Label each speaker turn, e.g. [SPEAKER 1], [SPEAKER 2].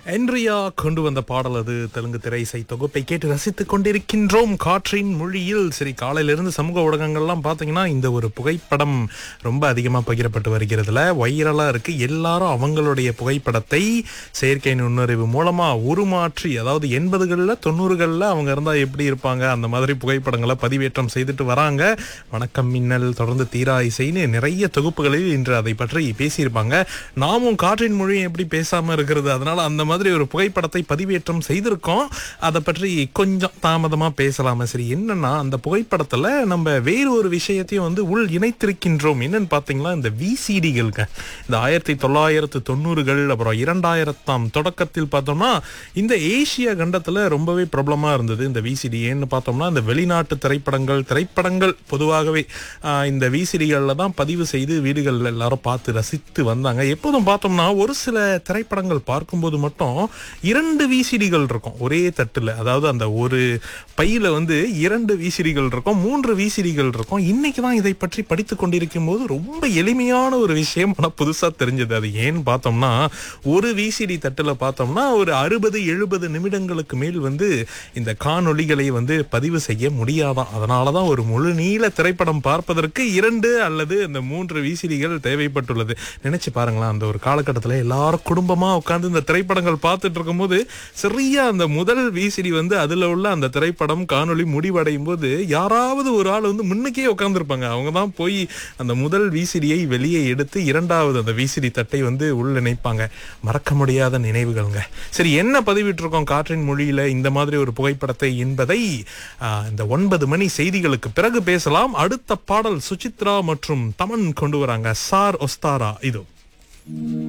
[SPEAKER 1] என்ரியா கொண்டு வந்த பாடல் அது தெலுங்கு திரை இசை தொகுப்பை கேட்டு ரசித்துக் கொண்டிருக்கின்றோம் காற்றின் மொழியில் சரி காலையிலிருந்து சமூக ஊடகங்கள்லாம் பார்த்தீங்கன்னா இந்த ஒரு புகைப்படம் ரொம்ப அதிகமாக பகிரப்பட்டு வருகிறதுல வைரலாக இருக்கு எல்லாரும் அவங்களுடைய புகைப்படத்தை செயற்கை நுண்ணறிவு மூலமாக உருமாற்றி அதாவது எண்பதுகளில் தொண்ணூறுகளில் அவங்க இருந்தால் எப்படி இருப்பாங்க அந்த மாதிரி புகைப்படங்களை பதிவேற்றம் செய்துட்டு வராங்க வணக்கம் மின்னல் தொடர்ந்து தீரா இசைன்னு நிறைய தொகுப்புகளில் இன்று அதை பற்றி பேசியிருப்பாங்க நாமும் காற்றின் மொழியை எப்படி பேசாம இருக்கிறது அதனால அந்த மாதிரி ஒரு புகைப்படத்தை பதிவேற்றம் செய்திருக்கோம் அதை பற்றி கொஞ்சம் தாமதமா பேசலாமா சரி என்னன்னா அந்த புகைப்படத்துல நம்ம வேறு ஒரு விஷயத்தையும் வந்து உள் இணைத்திருக்கின்றோம் என்னன்னு பாத்தீங்களா இந்த விசிடிகளுங்க இந்த ஆயிரத்தி தொள்ளாயிரத்து தொண்ணூறுகள் அப்புறம் இரண்டாயிரத்தாம் தொடக்கத்தில் பார்த்தோம்னா இந்த ஏசிய கண்டத்துல ரொம்பவே பிரபலமா இருந்தது இந்த விசிடி ஏன்னு பார்த்தோம்னா இந்த வெளிநாட்டு திரைப்படங்கள் திரைப்படங்கள் பொதுவாகவே ஆஹ், இந்த விசிடிகளில் தான் பதிவு செய்து வீடுகளில் எல்லாரும் பார்த்து ரசித்து வந்தாங்க எப்போதும் பார்த்தோம்னா ஒரு சில திரைப்படங்கள் பார்க்கும்போது மட்டும் இரண்டு விசிடிகள் இருக்கும் ஒரே தட்டுல அதாவது அந்த ஒரு பையில வந்து இரண்டு விசிடிகள் இருக்கும் மூன்று விசிடிகள் இருக்கும் இன்னைக்கு தான் இதை பற்றி படித்து கொண்டிருக்கும் போது ரொம்ப எளிமையான ஒரு விஷயம் ஆனால் புதுசா தெரிஞ்சது அது ஏன்னு பார்த்தோம்னா ஒரு விசிடி தட்டுல பார்த்தோம்னா ஒரு அறுபது எழுபது நிமிடங்களுக்கு மேல் வந்து இந்த காணொளிகளை வந்து பதிவு செய்ய முடியாதாம் அதனால தான் ஒரு முழு நீள திரைப்படம் பார்ப்பதற்கு இரண்டு அல்லது இந்த மூன்று விசிடிகள் தேவைப்பட்டுள்ளது நினைச்சு பாருங்களேன் அந்த ஒரு காலகட்டத்தில் எல்லாரும் குடும்பமா உட்கார்ந்து இந்த திரைப்படங்கள் பார்த்துட்டு இருக்கும்போது சரியா அந்த முதல் விசிடி வந்து அதுல உள்ள அந்த திரைப்படம் காணொளி முடிவடையும் போது யாராவது ஒரு ஆள் வந்து முன்னுக்கே உட்கார்ந்துருப்பாங்க அவங்க தான் போய் அந்த முதல் விசிடியை வெளியே எடுத்து இரண்டாவது அந்த விசிடி தட்டை வந்து உள் இணைப்பாங்க மறக்க முடியாத நினைவுகள்ங்க சரி என்ன பதிவிட்டிருக்கோம் காற்றின் மொழியில இந்த மாதிரி ஒரு புகைப்படத்தை என்பதை ஆஹ், இந்த ஒன்பது மணி செய்திகளுக்கு பிறகு பேசலாம் அடுத்த பாடல் சுசித்ரா மற்றும் தமன் கொண்டு வராங்க சார் ஒஸ்தாரா இது